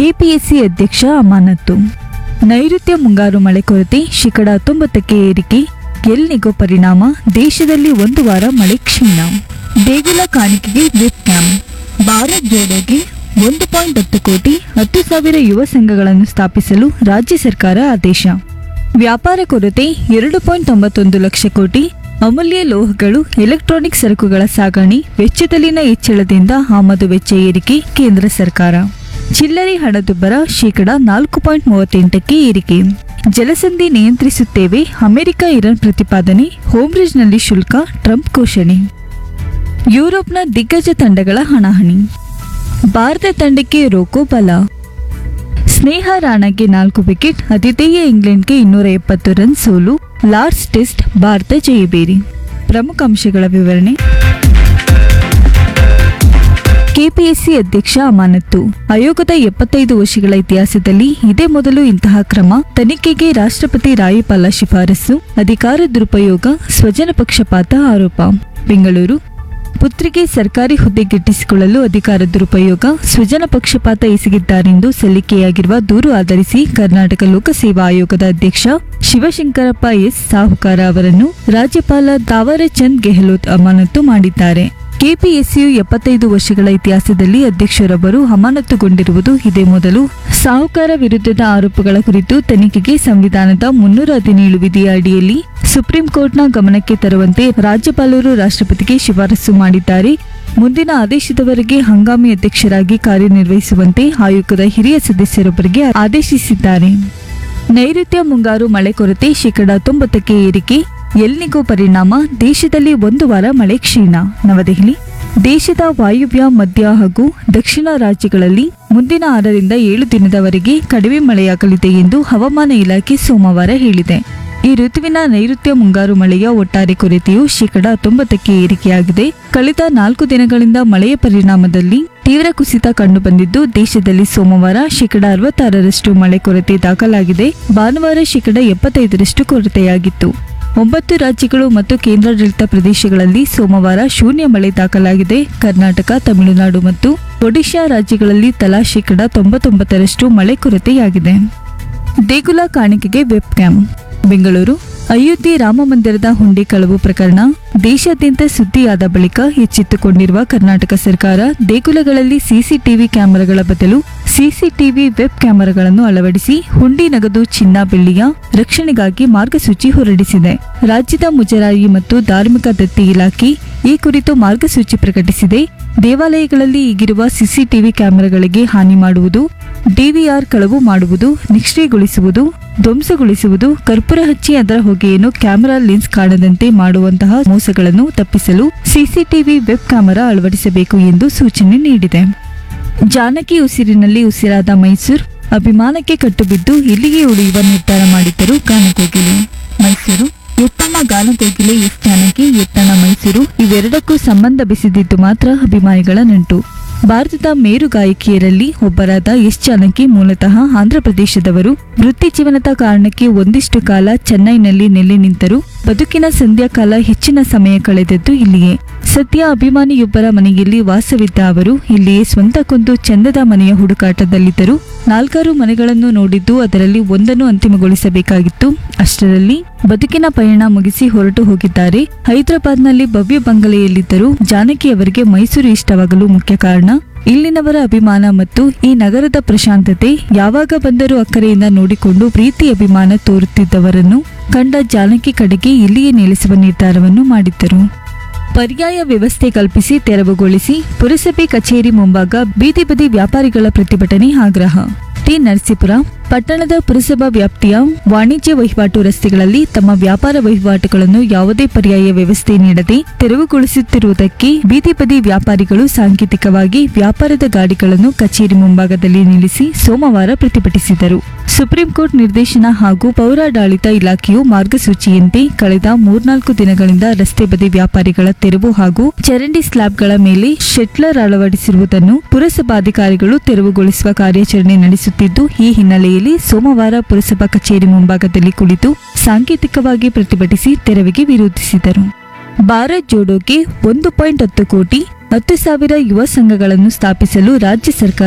KPSC ಅಧ್ಯಕ್ಷ ಅಮಾನತು ನೈಋತ್ಯ ಮುಂಗಾರು ಮಳೆ ಕೊರತೆ ಶೇಕಡ ಹತ್ತೊಂಬತ್ತಕ್ಕೆ ಏರಿಕೆ ಎಲ್ನಿಗೋ ಪರಿಣಾಮ ದೇಶದಲ್ಲಿ ಒಂದು ವಾರ ಮಳೆ ಕ್ಷೀಣ ದೇಗುಲ ಕಾಣಿಕೆಗೆ ವಿಪ್ ಕ್ಯಾಂಪ್ ಭಾರತ್ ಜೋಡೋಗೆ ಒಂದು ಪಾಯಿಂಟ್ ಹತ್ತು ಕೋಟಿ ಹತ್ತು ಸಾವಿರ ಯುವ ಸಂಘಗಳನ್ನು ಸ್ಥಾಪಿಸಲು ರಾಜ್ಯ ಸರ್ಕಾರ ಆದೇಶ ವ್ಯಾಪಾರ ಕೊರತೆ ಎರಡು ಪಾಯಿಂಟ್ ತೊಂಬತ್ತೊಂದು ಲಕ್ಷ ಕೋಟಿ ಅಮೂಲ್ಯ ಲೋಹಗಳು ಎಲೆಕ್ಟ್ರಾನಿಕ್ ಸರಕುಗಳ ಸಾಗಣೆ ವೆಚ್ಚದಲ್ಲಿನ ಹೆಚ್ಚಳದಿಂದ ಆಮದು ವೆಚ್ಚ ಏರಿಕೆ ಕೇಂದ್ರ ಸರ್ಕಾರ ಚಿಲ್ಲರೆ ಹಣದುಬ್ಬರ ಶೇಕಡ ನಾಲ್ಕು ಪಾಯಿಂಟ್ ಮೂವತ್ತೆಂಟಕ್ಕೆ ಏರಿಕೆ ಜಲಸಂಧಿ ನಿಯಂತ್ರಿಸುತ್ತೇವೆ ಅಮೆರಿಕ ಇರಾನ್ ಪ್ರತಿಪಾದನೆ ಹೋಮ್ಬ್ರಿಡ್ಜ್ನಲ್ಲಿ ಶುಲ್ಕ ಟ್ರಂಪ್ ಘೋಷಣೆ ಯುರೋಪ್ನ ದಿಗ್ಗಜ ತಂಡಗಳ ಹಣಾಹಣಿ ಭಾರತ ತಂಡಕ್ಕೆ ರೋಕೋ ಬಲ ಸ್ನೇಹ ರಾಣಾಗೆ ನಾಲ್ಕು ವಿಕೆಟ್ ಅತಿಥೇಯ ಇಂಗ್ಲೆಂಡ್ಗೆ ಇನ್ನೂರ ಎಪ್ಪತ್ತು ರನ್ ಸೋಲು ಲಾರ್ಡ್ಸ್ ಟೆಸ್ಟ್ ಭಾರತ ಜಯಬೇರಿ ಪ್ರಮುಖ ಅಂಶಗಳ ವಿವರಣೆ ಕೆಪಿಎಸ್ಸಿ ಅಧ್ಯಕ್ಷ ಅಮಾನತು ಆಯೋಗದ ಎಪ್ಪತ್ತೈದು ವರ್ಷಗಳ ಇತಿಹಾಸದಲ್ಲಿ ಇದೇ ಮೊದಲು ಇಂತಹ ಕ್ರಮ ತನಿಖೆಗೆ ರಾಷ್ಟ್ರಪತಿ ರಾಯಪಾಲ ಶಿಫಾರಸು ಅಧಿಕಾರ ದುರುಪಯೋಗ ಸ್ವಜನ ಪಕ್ಷಪಾತ ಆರೋಪ ಬೆಂಗಳೂರು ಪುತ್ರಿಗೆ ಸರ್ಕಾರಿ ಹುದ್ದೆ ಗಿಟ್ಟಿಸಿಕೊಳ್ಳಲು ಅಧಿಕಾರ ದುರುಪಯೋಗ ಸ್ವಜನ ಪಕ್ಷಪಾತ ಎಸಗಿದ್ದಾರೆಂದು ಸಲ್ಲಿಕೆಯಾಗಿರುವ ದೂರು ಆಧರಿಸಿ ಕರ್ನಾಟಕ ಲೋಕಸೇವಾ ಆಯೋಗದ ಅಧ್ಯಕ್ಷ ಶಿವಶಂಕರಪ್ಪ ಎಸ್ ಸಾಹುಕಾರ ಅವರನ್ನು ರಾಜ್ಯಪಾಲ ತಾವರಚಂದ್ ಗೆಹ್ಲೋಟ್ ಅಮಾನತು ಮಾಡಿದ್ದಾರೆ ಕೆಪಿಎಸ್ಸಿಯು ಎಪ್ಪತ್ತೈದು ವರ್ಷಗಳ ಇತಿಹಾಸದಲ್ಲಿ ಅಧ್ಯಕ್ಷರೊಬ್ಬರು ಅಮಾನತುಗೊಂಡಿರುವುದು ಇದೇ ಮೊದಲು ಸಾಹುಕಾರ ವಿರುದ್ಧದ ಆರೋಪಗಳ ಕುರಿತು ತನಿಖೆಗೆ ಸಂವಿಧಾನದ ಮುನ್ನೂರ ಹದಿನೇಳು ವಿಧಿಯ ಅಡಿಯಲ್ಲಿ ಸುಪ್ರೀಂ ಕೋರ್ಟ್ನ ಗಮನಕ್ಕೆ ತರುವಂತೆ ರಾಜ್ಯಪಾಲರು ರಾಷ್ಟ್ರಪತಿಗೆ ಶಿಫಾರಸು ಮಾಡಿದ್ದಾರೆ ಮುಂದಿನ ಆದೇಶದವರೆಗೆ ಹಂಗಾಮಿ ಅಧ್ಯಕ್ಷರಾಗಿ ಕಾರ್ಯನಿರ್ವಹಿಸುವಂತೆ ಆಯೋಗದ ಹಿರಿಯ ಸದಸ್ಯರೊಬ್ಬರಿಗೆ ಆದೇಶಿಸಿದ್ದಾರೆ ನೈಋತ್ಯ ಮುಂಗಾರು ಮಳೆ ಕೊರತೆ ಶೇಕಡ ತೊಂಬತ್ತಕ್ಕೆ ಏರಿಕೆ ಎಲ್ನಿಗೋ ಪರಿಣಾಮ ದೇಶದಲ್ಲಿ ಒಂದು ವಾರ ಮಳೆ ಕ್ಷೀಣ ನವದೆಹಲಿ ದೇಶದ ವಾಯುವ್ಯ ಮಧ್ಯ ಹಾಗೂ ದಕ್ಷಿಣ ರಾಜ್ಯಗಳಲ್ಲಿ ಮುಂದಿನ ಆರರಿಂದ ಏಳು ದಿನದವರೆಗೆ ಕಡಿಮೆ ಮಳೆಯಾಗಲಿದೆ ಎಂದು ಹವಾಮಾನ ಇಲಾಖೆ ಸೋಮವಾರ ಹೇಳಿದೆ ಈ ಋತುವಿನ ನೈಋತ್ಯ ಮುಂಗಾರು ಮಳೆಯ ಒಟ್ಟಾರೆ ಕೊರತೆಯು ಶೇಕಡ ತೊಂಬತ್ತಕ್ಕೆ ಏರಿಕೆಯಾಗಿದೆ ಕಳೆದ ನಾಲ್ಕು ದಿನಗಳಿಂದ ಮಳೆಯ ಪರಿಣಾಮದಲ್ಲಿ ತೀವ್ರ ಕುಸಿತ ಕಂಡುಬಂದಿದ್ದು ದೇಶದಲ್ಲಿ ಸೋಮವಾರ ಶೇಕಡ ಅರವತ್ತಾರರಷ್ಟು ಮಳೆ ಕೊರತೆ ದಾಖಲಾಗಿದೆ ಭಾನುವಾರ ಶೇಕಡ ಎಪ್ಪತ್ತೈದರಷ್ಟು ಕೊರತೆಯಾಗಿತ್ತು ಒಂಬತ್ತು ರಾಜ್ಯಗಳು ಮತ್ತು ಕೇಂದ್ರಾಡಳಿತ ಪ್ರದೇಶಗಳಲ್ಲಿ ಸೋಮವಾರ ಶೂನ್ಯ ಮಳೆ ದಾಖಲಾಗಿದೆ ಕರ್ನಾಟಕ ತಮಿಳುನಾಡು ಮತ್ತು ಒಡಿಶಾ ರಾಜ್ಯಗಳಲ್ಲಿ ತಲಾ ಶೇಕಡ ತೊಂಬತ್ತೊಂಬತ್ತರಷ್ಟು ಮಳೆ ಕೊರತೆಯಾಗಿದೆ ದೇಗುಲ ಕಾಣಿಕೆಗೆ ವೆಬ್ ಕ್ಯಾಮ್ ಬೆಂಗಳೂರು ಅಯೋಧ್ಯೆ ರಾಮ ಮಂದಿರದ ಹುಂಡಿ ಕಳವು ಪ್ರಕರಣ ದೇಶಾದ್ಯಂತ ಸುದ್ದಿಯಾದ ಬಳಿಕ ಎಚ್ಚೆತ್ತುಕೊಂಡಿರುವ ಕರ್ನಾಟಕ ಸರ್ಕಾರ ದೇಗುಲಗಳಲ್ಲಿ ಸಿಸಿಟಿವಿ ಕ್ಯಾಮೆರಾಗಳ ಬದಲು ಸಿಸಿಟಿವಿ ವೆಬ್ ಕ್ಯಾಮೆರಾಗಳನ್ನು ಅಳವಡಿಸಿ ಹುಂಡಿ ನಗದು ಚಿನ್ನ ಬೆಳ್ಳಿಯ ರಕ್ಷಣೆಗಾಗಿ ಮಾರ್ಗಸೂಚಿ ಹೊರಡಿಸಿದೆ ರಾಜ್ಯದ ಮುಜರಾಯಿ ಮತ್ತು ಧಾರ್ಮಿಕ ದತ್ತಿ ಇಲಾಖೆ ಈ ಕುರಿತು ಮಾರ್ಗಸೂಚಿ ಪ್ರಕಟಿಸಿದೆ ದೇವಾಲಯಗಳಲ್ಲಿ ಈಗಿರುವ ಸಿಸಿಟಿವಿ ಕ್ಯಾಮೆರಾಗಳಿಗೆ ಹಾನಿ ಮಾಡುವುದು ಡಿವಿಆರ್ ಕಳವು ಮಾಡುವುದು ನಿಷ್ಕ್ರಿಯಗೊಳಿಸುವುದು ಧ್ವಂಸಗೊಳಿಸುವುದು ಕರ್ಪೂರ ಹಚ್ಚಿ ಅದರ ಹೊಗೆಯನ್ನು ಕ್ಯಾಮೆರಾ ಲೆನ್ಸ್ ಕಾಣದಂತೆ ಮಾಡುವಂತಹ ಮೋಸಗಳನ್ನು ತಪ್ಪಿಸಲು ಸಿಸಿಟಿವಿ ವೆಬ್ ಕ್ಯಾಮೆರಾ ಅಳವಡಿಸಬೇಕು ಎಂದು ಸೂಚನೆ ನೀಡಿದೆ ಜಾನಕಿ ಉಸಿರಿನಲ್ಲಿ ಉಸಿರಾದ ಮೈಸೂರು ಅಭಿಮಾನಕ್ಕೆ ಕಟ್ಟುಬಿದ್ದು ಇಲ್ಲಿಗೆ ಉಳಿಯುವ ನಿರ್ಧಾರ ಮಾಡಿದ್ದರು ಗಾನಕೋಗಿಲೆ ಮೈಸೂರು ಉತ್ತಮ ಗಾನಕೋಗಿಲೆ ಎಸ್ ಜಾನಕಿ ಎತ್ತಣ ಮೈಸೂರು ಇವೆರಡಕ್ಕೂ ಸಂಬಂಧ ಬೆಸೆದಿದ್ದು ಮಾತ್ರ ಅಭಿಮಾನಿಗಳ ನಂಟು ಭಾರತದ ಮೇರು ಗಾಯಕಿಯರಲ್ಲಿ ಒಬ್ಬರಾದ ಎಸ್ ಜಾನಕಿ ಮೂಲತಃ ಆಂಧ್ರಪ್ರದೇಶದವರು ವೃತ್ತಿ ಜೀವನದ ಕಾರಣಕ್ಕೆ ಒಂದಿಷ್ಟು ಕಾಲ ಚೆನ್ನೈನಲ್ಲಿ ನೆಲೆ ನಿಂತರು ಬದುಕಿನ ಸಂಧ್ಯಾಕಾಲ ಹೆಚ್ಚಿನ ಸಮಯ ಕಳೆದದ್ದು ಇಲ್ಲಿಯೇ ಸದ್ಯ ಅಭಿಮಾನಿಯೊಬ್ಬರ ಮನೆಯಲ್ಲಿ ವಾಸವಿದ್ದ ಅವರು ಇಲ್ಲಿಯೇ ಸ್ವಂತಕ್ಕೊಂದು ಚಂದದ ಮನೆಯ ಹುಡುಕಾಟದಲ್ಲಿದ್ದರು ನಾಲ್ಕಾರು ಮನೆಗಳನ್ನು ನೋಡಿದ್ದು ಅದರಲ್ಲಿ ಒಂದನ್ನು ಅಂತಿಮಗೊಳಿಸಬೇಕಾಗಿತ್ತು ಅಷ್ಟರಲ್ಲಿ ಬದುಕಿನ ಪಯಣ ಮುಗಿಸಿ ಹೊರಟು ಹೋಗಿದ್ದಾರೆ ಹೈದರಾಬಾದ್ನಲ್ಲಿ ಭವ್ಯ ಬಂಗಲೆಯಲ್ಲಿದ್ದರು ಜಾನಕಿ ಅವರಿಗೆ ಮೈಸೂರು ಇಷ್ಟವಾಗಲು ಮುಖ್ಯ ಕಾರಣ ಇಲ್ಲಿನವರ ಅಭಿಮಾನ ಮತ್ತು ಈ ನಗರದ ಪ್ರಶಾಂತತೆ ಯಾವಾಗ ಬಂದರೂ ಅಕ್ಕರೆಯಿಂದ ನೋಡಿಕೊಂಡು ಪ್ರೀತಿ ಅಭಿಮಾನ ತೋರುತ್ತಿದ್ದವರನ್ನು ಕಂಡ ಜಾನಕಿ ಕಡೆಗೆ ಇಲ್ಲಿಯೇ ನೆಲೆಸುವ ನಿರ್ಧಾರವನ್ನು ಮಾಡಿದ್ದರು ಪರ್ಯಾಯ ವ್ಯವಸ್ಥೆ ಕಲ್ಪಿಸಿ ತೆರವುಗೊಳಿಸಿ ಪುರಸಭೆ ಕಚೇರಿ ಮುಂಭಾಗ ಬೀದಿ ಬದಿ ವ್ಯಾಪಾರಿಗಳ ಪ್ರತಿಭಟನೆ ಆಗ್ರಹ ಟಿ ನರಸೀಪುರ ಪಟ್ಟಣದ ಪುರಸಭಾ ವ್ಯಾಪ್ತಿಯ ವಾಣಿಜ್ಯ ವಹಿವಾಟು ರಸ್ತೆಗಳಲ್ಲಿ ತಮ್ಮ ವ್ಯಾಪಾರ ವಹಿವಾಟುಗಳನ್ನು ಯಾವುದೇ ಪರ್ಯಾಯ ವ್ಯವಸ್ಥೆ ನೀಡದೆ ತೆರವುಗೊಳಿಸುತ್ತಿರುವುದಕ್ಕೆ ಬೀದಿ ಬದಿ ವ್ಯಾಪಾರಿಗಳು ಸಾಂಕೇತಿಕವಾಗಿ ವ್ಯಾಪಾರದ ಗಾಡಿಗಳನ್ನು ಕಚೇರಿ ಮುಂಭಾಗದಲ್ಲಿ ನಿಲ್ಲಿಸಿ ಸೋಮವಾರ ಪ್ರತಿಭಟಿಸಿದರು ಸುಪ್ರೀಂ ಕೋರ್ಟ್ ನಿರ್ದೇಶನ ಹಾಗೂ ಪೌರಾಡಳಿತ ಇಲಾಖೆಯು ಮಾರ್ಗಸೂಚಿಯಂತೆ ಕಳೆದ ಮೂರ್ನಾಲ್ಕು ದಿನಗಳಿಂದ ರಸ್ತೆ ಬದಿ ವ್ಯಾಪಾರಿಗಳ ತೆರವು ಹಾಗೂ ಚರಂಡಿ ಸ್ಲ್ಯಾಬ್ಗಳ ಮೇಲೆ ಶೆಟ್ಲರ್ ಅಳವಡಿಸಿರುವುದನ್ನು ಪುರಸಭಾಧಿಕಾರಿಗಳು ತೆರವುಗೊಳಿಸುವ ಕಾರ್ಯಾಚರಣೆ ನಡೆಸುತ್ತಿದ್ದು ಈ ಹಿನ್ನೆಲೆಯಲ್ಲಿ ಸೋಮವಾರ ಪುರಸಭಾ ಕಚೇರಿ ಮುಂಭಾಗದಲ್ಲಿ ಕುಳಿತು ಸಾಂಕೇತಿಕವಾಗಿ ಪ್ರತಿಭಟಿಸಿ ತೆರವಿಗೆ ವಿರೋಧಿಸಿದರು ಭಾರತ್ ಜೋಡೋಗೆ ಒಂದು ಪಾಯಿಂಟ್ ಹತ್ತು ಕೋಟಿ ಹತ್ತು ಸಾವಿರ ಯುವ ಸಂಘಗಳನ್ನು ಸ್ಥಾಪಿಸಲು ರಾಜ್ಯ ಸರ್ಕಾರ